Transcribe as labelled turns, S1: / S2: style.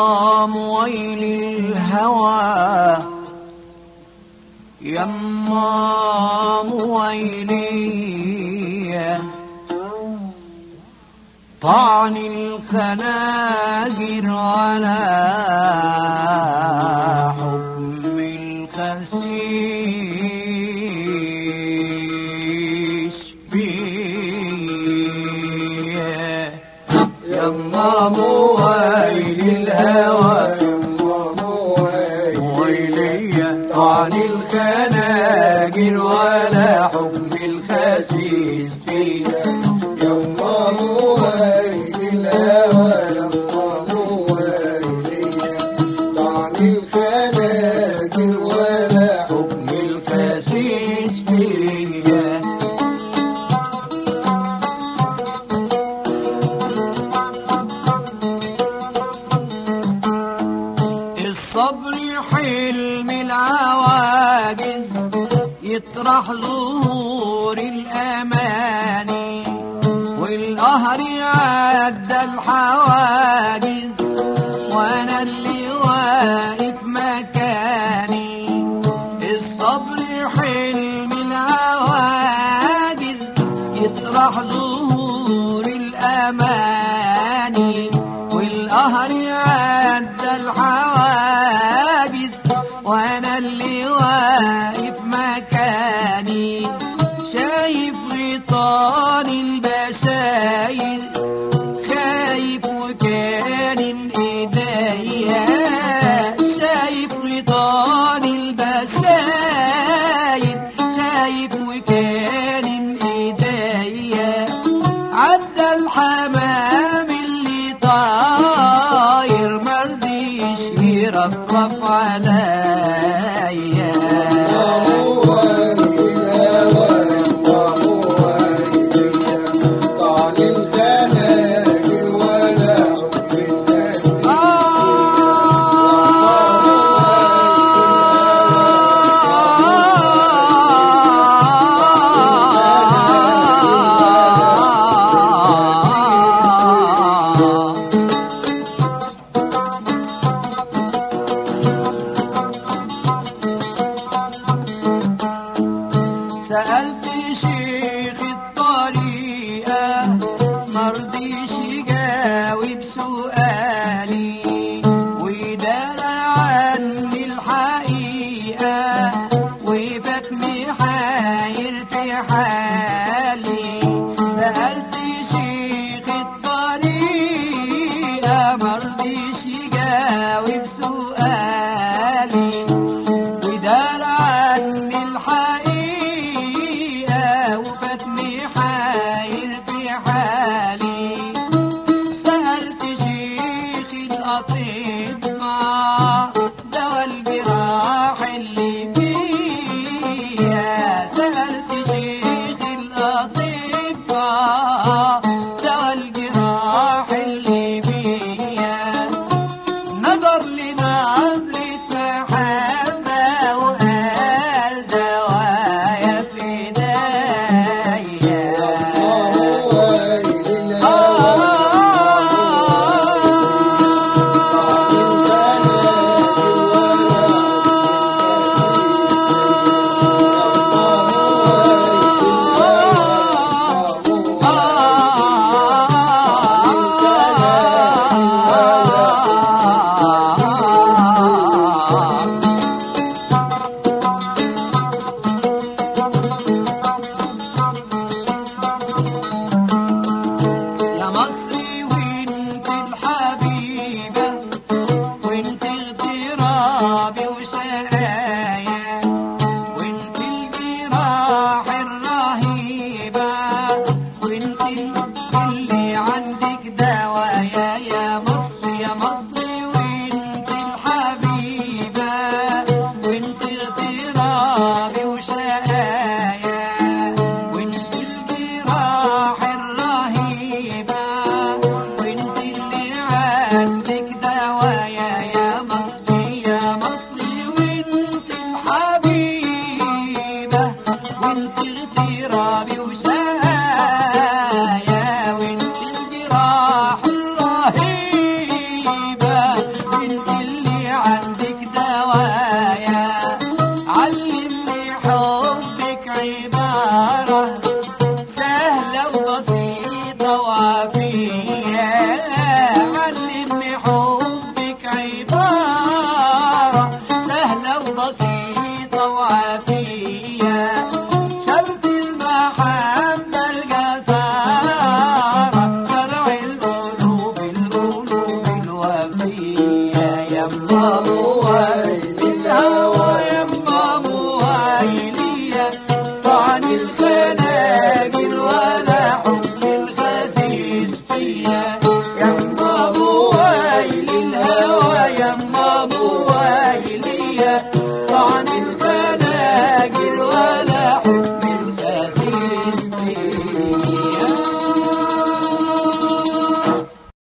S1: مويل الهوى يما مويلي طعن الخناجر على حكم الخسيس فيه يما مويل الهوى ويلي طعن الخناجر ولا حكم الخسيس فيها حكم الخسيس فيها الصبر حلم العواجز يطرح ظهور الأماني والقهر عدى الحواجز وانا اللي واقف مكاني الصبر حلم العواجز يطرح ظهور الأماني والقهر عدى الحواجز وانا اللي واقف مكاني شايف غيطان البشاير خايف وكان ايديا شايف غيطان البشاير خايف وكان ايديا عدى الحمام اللي طاير مرضيش يرفرف عليا سألت شيخ الطريقة مرضيش يجاوب سؤالي ودار عني الحقيقة وفاتني حاير في حالي سألت شيخ الطريقة مرضيش يجاوب سؤالي ودار عني الحقيقة وفاتني حاير في حالي سألت شيخ الأطباء دوا الجراح اللي فيها سألت شيخ الأطباء دوا الجراح اللي فيها نظر لنظر انت اللي عندك دوايا علمني حبك عبارة سهلة وبسيطة وعافية علمني حبك عبارة سهلة وبسيطة وعافية شرط المحبة القصارى شرع القلوب القلوب الوفية يا موالي الهوى يا موالي طعن الخير